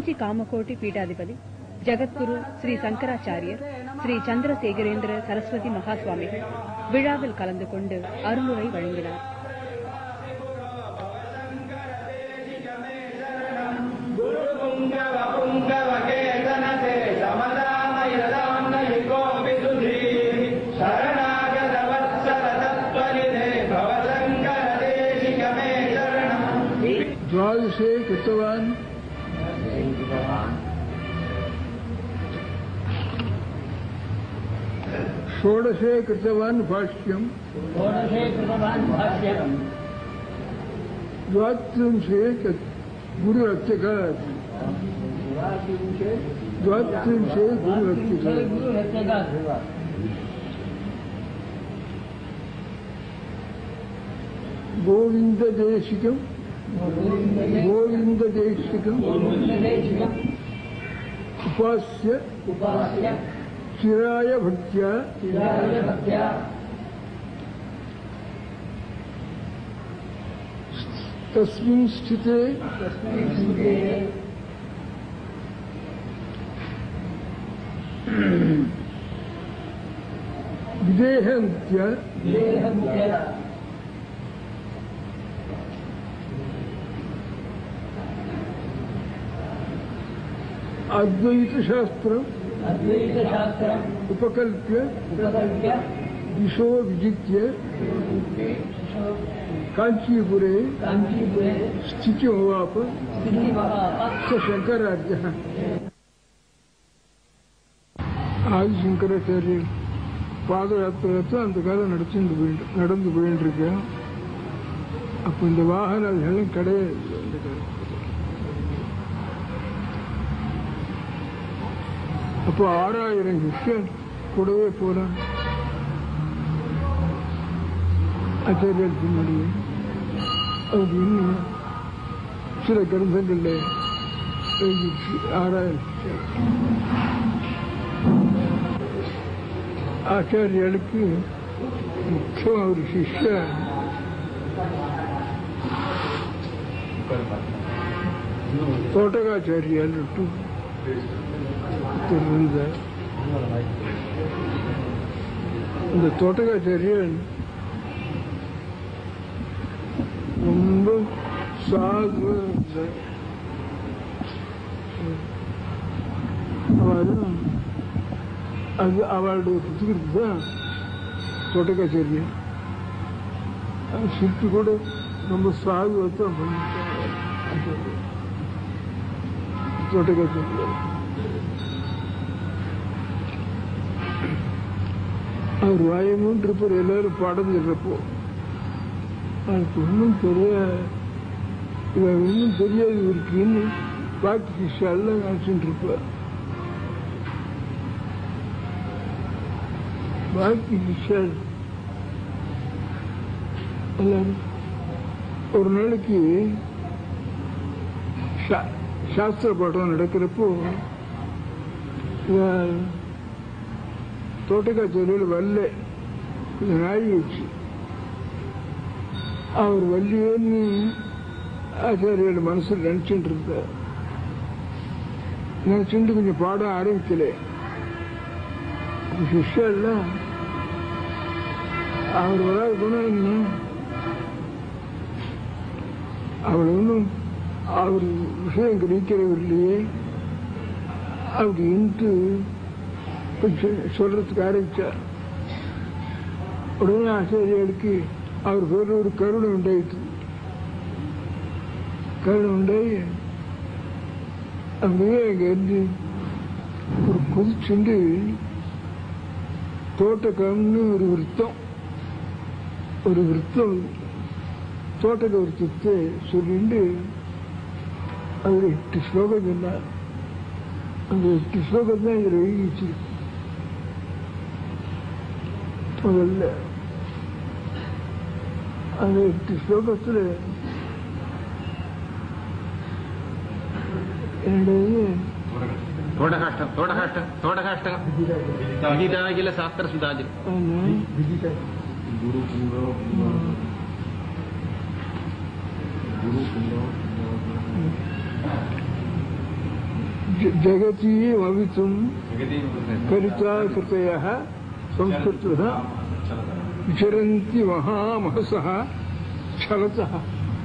காஞ்சி காமகோட்டி பீட்டாதிபதி ஜெகத்குரு ஸ்ரீ சங்கராச்சாரியர் ஸ்ரீ சந்திரசேகரேந்திர சரஸ்வதி மகாசுவாமிகள் விழாவில் கலந்து கொண்டு அருளுரை வழங்கினார் द्वादशे कृतवान् षोडशे कृतवान् भाष्यम् द्वात्रिंशे तत् गुरुरक्षकात् द्वात्रिंशे गुरुरक्षकात् गोविन्ददेशिकम् गोविन्ददेशिकम् उपास्य चिराय भक्त्या तस्मिन् स्थिते विदेहन्त्य अद्वैतशास्त्रम् अद्वैतशास्त्रम् उपकल्प्य उपकल्प्य दिशो विजित्य काञ्चीपुरे काञ्चीपुरे स्थितिमवाप स्थितिमहाप स शङ्करार्यः ஆதிசங்கராச்சாரியர் பாத யாத்திரை அந்த காலம் நடத்திட்டு போயிட்டு நடந்து போயிட்டு இருக்கேன் அப்போ இந்த வாகனங்கள்லாம் கிடையாது அந்த காலத்துல. அப்போ ஆறாயிரம் கிருஷ்ணன் கூடவே போறான் ஆச்சாரியர் பின்னாடி அது இன்னும் சில கிரந்தங்கள்ல எழுதிச்சு ஆறாயிரம் கிருஷ்ணன். ஆச்சாரியர்களுக்கு முக்கியம் ஒரு சிஷ்யன் தோட்டகாச்சாரியால் இருந்த இந்த தோட்டகாச்சாரியன் ரொம்ப சாது அவரும் அது அவளுடைய புத்தகத்துக்கு தான் தோட்டக்காச்சேரியன் சிற்பி கூட ரொம்ப சாதுவத்தான் பண்ணிட்டாங்க தோட்டக்காச்சேரியன் அவர் வாயமும் இருப்பார் எல்லாரும் பாடம் சொல்றப்போ அவருக்கு ஒன்றும் தெரிய இவன் ஒன்றும் தெரியாது இருக்குன்னு பாக்கி சிஷ்யாலாம் நினச்சிட்டு இருப்பார் பாக்கி விஷயம் எல்லாரும் ஒரு நாளைக்கு சா- சாஸ்திர பாடம் நடக்கிறப்போ இவன் தோட்டக்காச்சேரியில் வரல கொஞ்சம் நாய் வச்சு அவர் வள்ளியேன்னு ஆச்சாரியோட மனசில் நினைச்சுட்டு இருந்தார் நினைச்சுட்டு கொஞ்சம் பாடம் ஆரம்பிக்கல சிஷ்யெல்லாம் அவர் வராது போனால் என்ன அவர் ஒன்றும் அவர் விஷயம் கிரகிக்கிறவர் இல்லையே அப்படின்ட்டு கொஞ்சம் சொல்றதுக்கு ஆரம்பிச்சார் உடனே ஆசிரியர்களுக்கு அவர் பேரில் ஒரு கருணை உண்டாயிட்டு கருணை உண்டாயி அப்படியே அங்கே இருந்து ஒரு கொதிச்சுண்டு தோட்டக்கம்னு ஒரு விருத்தம் ஒரு விருத்தம் தோட்டக்க விருத்தத்தை சொல்லிட்டு அதில் எட்டு ஸ்லோகம் சொன்னார் அந்த எட்டு ஸ்லோகம் தான் இதில் எழுதி வச்சிருக்கு முதல்ல அந்த எட்டு ஸ்லோகத்தில் என்னுடைய ತೋಟಕಾಷ್ಟ ತೋಟಕಾಷ್ಟ ತೋಟಕಾಷ್ಟ ವಿದಿತಾಗಿಲ ಶಾಸ್ತ್ರ ಸುಧಾಜಿ அந்த ज- जगति भवितुं कलिता कृतयः संस्कृतः विचरन्ति महामहसः छलतः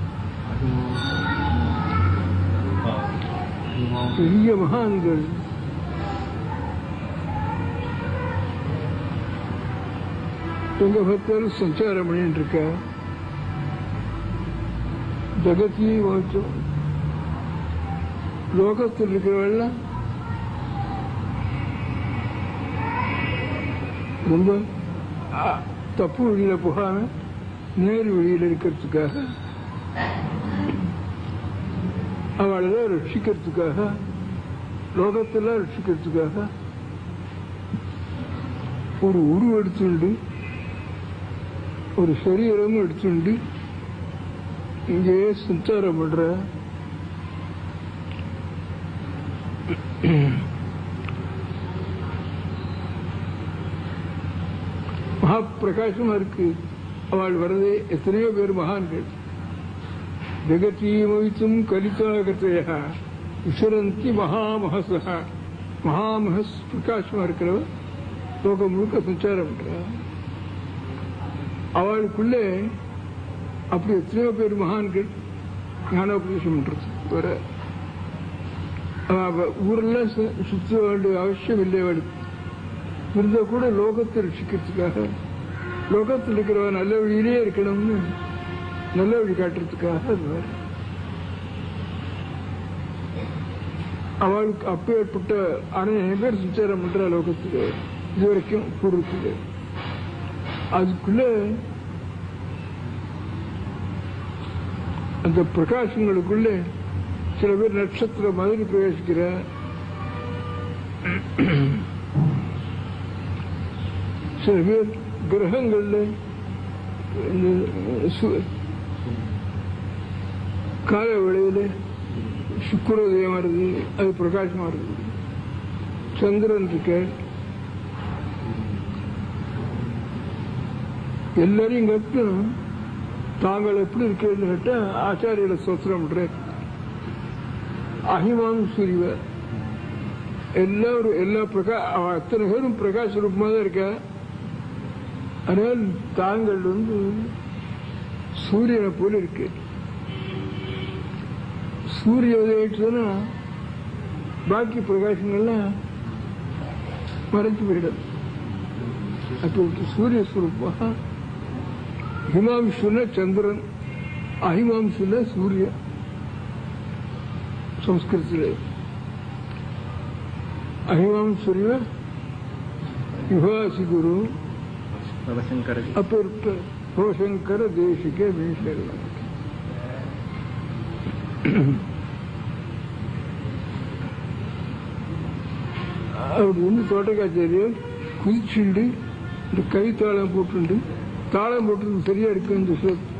பெரிய மகான்கள் எங்க பார்த்தாலும் சஞ்சாரம் பண்ணிட்டு இருக்க ஜகத்தி மோச்சம் லோகத்தில் இருக்கிறவெல்லாம் ரொம்ப ஆ, தப்பு வழியில போகாம நேர் வழியில் இருக்கிறதுக்காக அவளெல்லாம் ரட்சிக்கிறதுக்காக லோகத்தெல்லாம் ரட்சிக்கிறதுக்காக ஒரு உருவம் எடுத்துண்டு ஒரு சரீரமும் எடுத்துண்டு இங்கே சஞ்சாரம் பண்ற மகா பிரகாசமா இருக்கு அவள் வரதே எத்தனையோ பேர் மகான்கள் ஜெகத்தீமவித்தும் கலிதாகத்தைய விசரந்தி மகாமகசா மகாமகஸ் பிரகாசமா இருக்கிறவ லோகம் முழுக்க சஞ்சாரம் பண்றா அவளுக்குள்ளே அப்படி எத்தனையோ பேர் மகான்கள் ஞானோபதேசம் பண்றது வர அவ ஊரெல்லாம் சு- சுத்த வேண்டிய அவசியம் இல்லை அவளுக்கு இருந்தா கூட லோகத்தை ரட்சிக்கிறதுக்காக லோகத்தில் இருக்கிறவ நல்ல வழியிலே இருக்கணும்னு நல்ல வழி காட்டுறதுக்காக அது வர அவளுக்கு அப்பேற்பட்ட அநேக பேர் சஞ்சாரம் பண்ற லோகத்துக்கு இதுவரைக்கும் பூர்வத்துக்கு அதுக்குள்ள அந்த பிரகாசங்களுக்குள்ளே சில பேர் நட்சத்திர மாதிரி பிரவேசிக்கிற சில பேர் கிரகங்கள்ல இந்த சு- கால வேளையில சுக்கரோதயம் வருது அது பிரகாசமா இருக்குது சந்திரன் இருக்க எல்லாரையும் கட்டும் தாங்கள் எப்படி இருக்கேன்னு கேட்டா ஆச்சாரியில சோத்திரம் பண்ற அகிமான் சூரிய எல்லாரும் எல்லா பிரகா அவ அத்தனை பேரும் பிரகாச ரூபமா தான் இருக்க ஆனால் தாங்கள் வந்து சூரியனை போல இருக்கு சூரிய உதயிட்டுனா பாக்கி பிரகாசங்கள்லாம் மறைஞ்சு போயிடும் அப்போ சூரிய ஸ்வரூபா ஹிமாம்சுன சந்திரன் அஹிமாம்சுன சூரியன் ಸಂಸ್ಕೃತದಲ್ಲಿ ಅಹಿಮಾಂಸೂರ್ಯ ಯುವಾಸಿ ಗುರು ಶಿವಶಂಕರ ಅಪೂರ್ತ ಶಿವಶಂಕರ ದೇಶಿಗೆ ಮೀಸಲ್ಲ அவர் வந்து தோட்டக்காச்சாரியர் குதிச்சுண்டு இந்த கை தாளம் போட்டுண்டு தாளம் போட்டது சரியா இருக்கு இந்த சொல்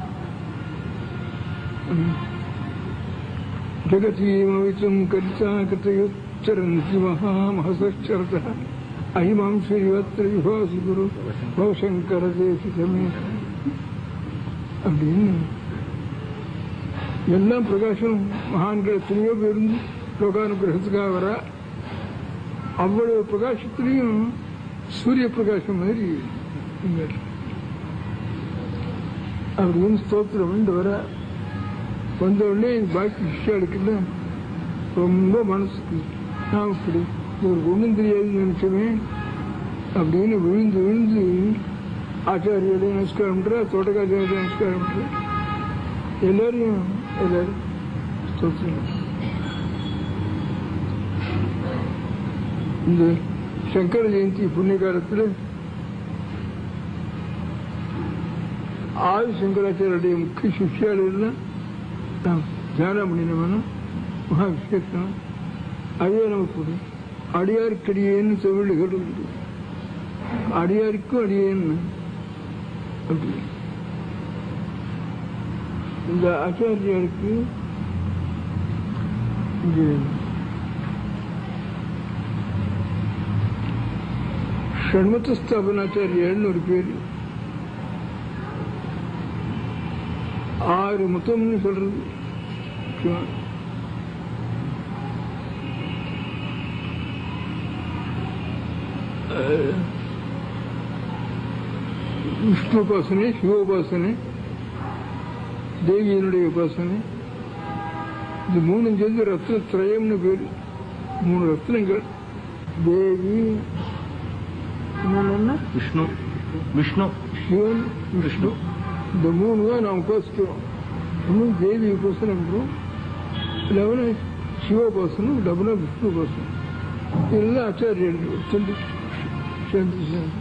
जगतीमवितुम् कलिता कृतयुच्चरन्ति महामहसश्चरतः अहिमां श्रीवत्र विभासि குரு பவசங்கர தேசிகமே அப்படின்னு எல்லாம் பிரகாசம் மகான்கள் எத்தனையோ பேர் இருந்து லோகானுகிரகத்துக்காக வர அவ்வளவு பிரகாசத்திலையும் சூரிய பிரகாசம் மாதிரி இங்க இருக்கு. அப்படின்னு ஸ்தோத்திரம் வந்து வர வந்த உடனே இந்த பாக்கி விஷயாளுக்குல ரொம்ப மனசுக்கு நான் இப்படி இவருக்கு ஒன்றும் தெரியாதுன்னு நினைச்சவே அப்படின்னு விழுந்து விழுந்து ஆச்சாரியோட நமஸ்காரம் பண்ற தோட்டக்காச்சாரியோட நமஸ்காரம் பண்ற எல்லாரையும் எல்லாரும் ஸ்தோத்திரம். இந்த சங்கர ஜெயந்தி புண்ணிய காலத்தில் ஆதி சங்கராச்சாரியுடைய முக்கிய சிஷ்யாளர்கள் நாம் தியானம் பண்ணினவன மகா விசேஷம் அதே நமக்கு ஒரு அடியாருக்கடியேன்னு தமிழ்கள் உண்டு அடியாருக்கும் அடியேன்னு அப்படி இந்த ஆச்சாரியாருக்கு இங்க ஷண்மத்த ஸ்தாபனாச்சாரியார்னு ஒரு பேர் ஆறு மொத்தம்னு சொல்றது அஹ், விஷ்ணு உபாசனை சிவோபாசனை தேவியினுடைய உபாசனை இது மூணும் சேர்ந்து ரத்ன திரயம்னு பேர் மூணு ரத்னங்கள் தேவி இன்னொன்னு என்ன விஷ்ணு விஷ்ணு சிவன் விஷ்ணு இந்த மூணு தான் நாம் உபாசிக்கிறோம் இன்னும் தேவி உபாசனை பண்றோம் லெவன சிவோபாசனம் லெவன விஷ்ணு உபாசனம் இதெல்லாம் ஆச்சாரியர் சேர்ந்து சேர்ந்து சேர்ந்து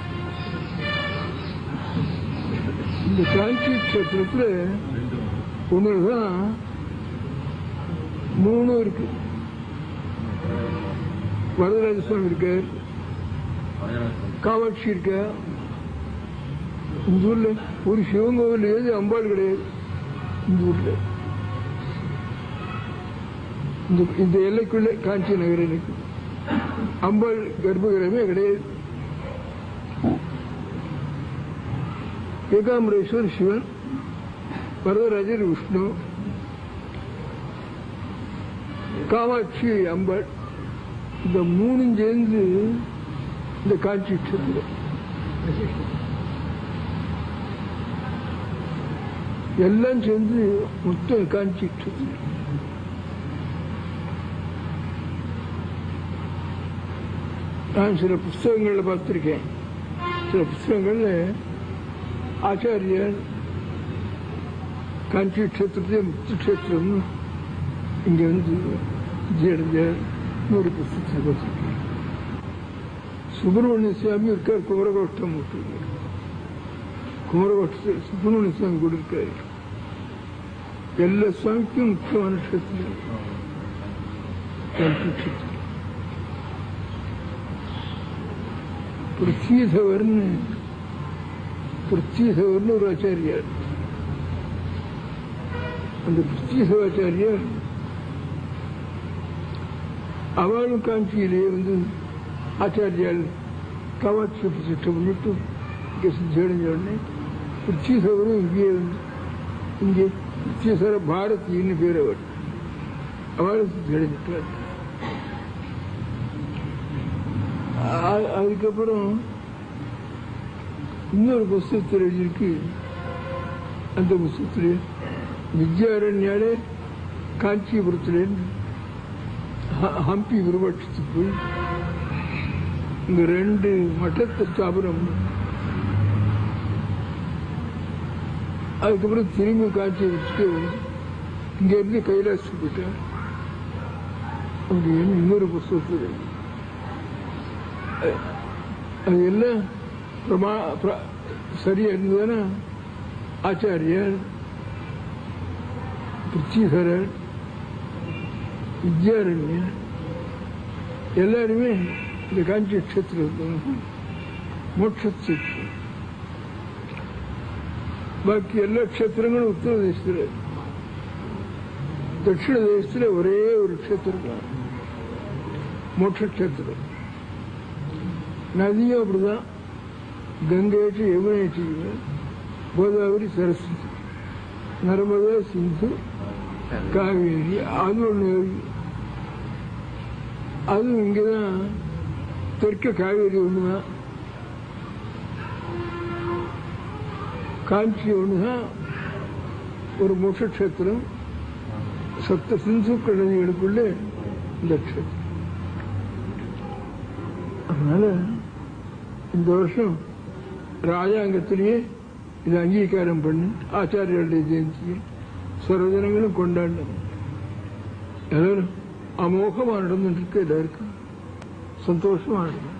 இந்த காஞ்சி கஷேத்திரத்தில் ஒன்று தான் மூணு இருக்கு வரதராஜ சுவாமி இருக்கார் காமாட்சி இருக்கா இந்த ஊர்ல ஒரு சிவன் கோவில் ஏது அம்பாள் கிடையாது இந்த ஊர்ல இந்த இந்த எல்லைக்குள்ள காஞ்சி நகரனுக்கு அம்பாள் கர்ப்பகிரகமே கிடையாது ஏகாம்பரேஸ்வர் சிவன் வரதராஜர் விஷ்ணு காமாட்சி அம்பாள் இந்த மூணும் சேர்ந்து இந்த காட்சி க்ஷேத்திரம் எல்லாம் சேர்ந்து மொத்தம் காஞ்சி க்ஷேத்திரம் நான் சில புஸ்தகங்கள்ல பார்த்திருக்கேன் சில புஸ்தகங்கள்ல ஆச்சாரியர் காஞ்சி க்ஷேத்திரத்தை முக்தி க்ஷேத்திரம்னு இங்க வந்து ஜெயடைஞ்சார் ஒரு புஸ்தகத்தை பார்த்திருக்கேன் சுப்பிரமணிய சுவாமி இருக்கார் குமரகோஷ்டம் குமரகோஷ்டத்தில் சுப்பிரமணிய சுவாமி கூட இருக்காரு எல்லா சுவாமிக்கும் முக்கியமான க்ஷேத்திரம் காஞ்சி க்ஷேத்திரம் பிருத்திவிதவர்னு பிருத்திவிதவர்னு ஒரு ஆச்சாரியார் அந்த பிருத்திவிதவாச்சாரியார் அவளும் காஞ்சியிலே வந்து ஆச்சாரியால் காமாட்சி பிரதிஷ்டை பண்ணிட்டு இங்கே சித்தியடைஞ்ச உடனே பிருத்திவிதவரும் இங்கே வந்து இங்கே பிருத்திவிதர பாரதின்னு பேர் அவள் அவளும் சித்தியடைஞ்சிட்டார் அ- அதுக்கப்புறம் இன்னொரு புஸ்தகத்தில் எழுதியிருக்கு அந்த புஸ்தகத்தில் வித்யாரண்யாலே காஞ்சிபுரத்தில் ஹம்பி விருவட்சத்துக்கு போய் இந்த ரெண்டு மட்டத்தை ஸ்தாபனம் அதுக்கப்புறம் திரும்பி காஞ்சிபுரத்துக்கு வந்து இங்க இருந்து கைலாசத்துக்கு போயிட்டார் அப்படின்னு இன்னொரு புஸ்தகத்தில் எழுதி அது எல்லாம் பிரமா பிர- சரியா இருந்ததுன்னா ஆச்சாரியர் பிருத்திதரர் வித்யாரண்யர் எல்லாருமே இந்த காஞ்சி க்ஷேத்திரம் மோட்சத்துக்கு பாக்கி எல்லா க்ஷேத்திரங்களும் உத்தர தேசத்தில் தட்சிண தேசத்தில் ஒரே ஒரு க்ஷேத்திரம் தான் மோட்ச க்ஷேத்திரம் நதியும் அப்படிதான் கங்கையாச்சு யமுனையாச்சு கோதாவரி சரஸ்வதி நர்மதா சிந்து காவேரி அது ஒன்று அதுவும் இங்கதான் தெற்க காவேரி ஒண்ணுதான் காஞ்சி ஒண்ணுதான் ஒரு மோட்சக்ஷேத்திரம் சப்த சிந்துக்கள் நதிகளுக்குள்ளே இந்த க்ஷேத்திரம் அதனால இந்த வருஷம் ராஜாங்கத்திலேயே இது அங்கீகாரம் பண்ணி ஆச்சாரியர்களுடைய ஜெயந்தியை சர்வஜனங்களும் கொண்டாடணும் எல்லாரும் அமோகமா நடந்துட்டு இருக்கு எல்லாருக்கும் சந்தோஷமா நடக்கும்